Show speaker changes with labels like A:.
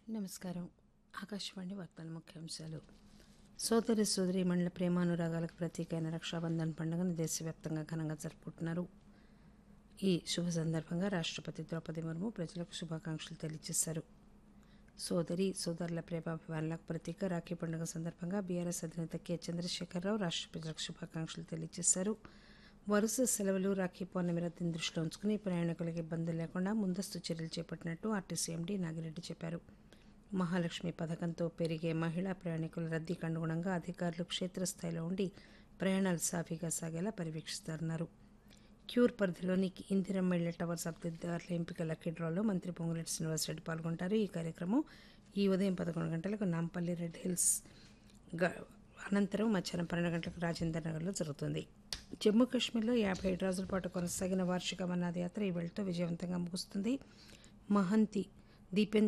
A: నమస్కారం ఆకాశవాణి వార్తల ముఖ్యాంశాలు సోదరి సోదరి మండల ప్రేమానురాగాలకు ప్రతీక అయిన రక్షాబంధన్ పండుగను దేశవ్యాప్తంగా ఘనంగా జరుపుకుంటున్నారు ఈ శుభ సందర్భంగా రాష్ట్రపతి ద్రౌపది ముర్ము ప్రజలకు శుభాకాంక్షలు తెలియజేశారు సోదరి సోదరుల ప్రేమాభిమానులకు ప్రతీక రాఖీ పండుగ సందర్భంగా బీఆర్ఎస్ అధినేత కె చంద్రశేఖరరావు రాష్ట్ర ప్రజలకు శుభాకాంక్షలు తెలియజేశారు వరుస సెలవులు రాఖీ పౌర్ణమి రద్దీని దృష్టిలో ఉంచుకుని ప్రయాణికులకు ఇబ్బందులు లేకుండా ముందస్తు చర్యలు చేపట్టినట్టు ఆర్టీసీ ఎండీ నాగిరెడ్డి చెప్పారు మహాలక్ష్మి పథకంతో పెరిగే మహిళా ప్రయాణికుల రద్దీకి అనుగుణంగా అధికారులు క్షేత్రస్థాయిలో ఉండి ప్రయాణాలు సాఫీగా సాగేలా పర్యవేక్షిస్తారన్నారు క్యూర్ పరిధిలోని ఇందిరమ్మ ఇళ్ల టవర్స్ అభ్యర్థుల ఎంపిక లక్కీ డ్రాలో మంత్రి పొంగులేటి శ్రీనివాసరెడ్డి పాల్గొంటారు ఈ కార్యక్రమం ఈ ఉదయం పదకొండు గంటలకు నాంపల్లి రెడ్ హిల్స్ గ- అనంతరం మధ్యాహ్నం పన్నెండు గంటలకు రాజేంద్ర నగర్లో జరుగుతుంది జమ్మూ కాశ్మీర్లో యాభై ఏడు రోజుల పాటు కొనసాగిన వార్షిక అమర్నాథ్ యాత్ర ఈ వేళతో విజయవంతంగా ముగుస్తుంది మహంతి దీపెంద్ర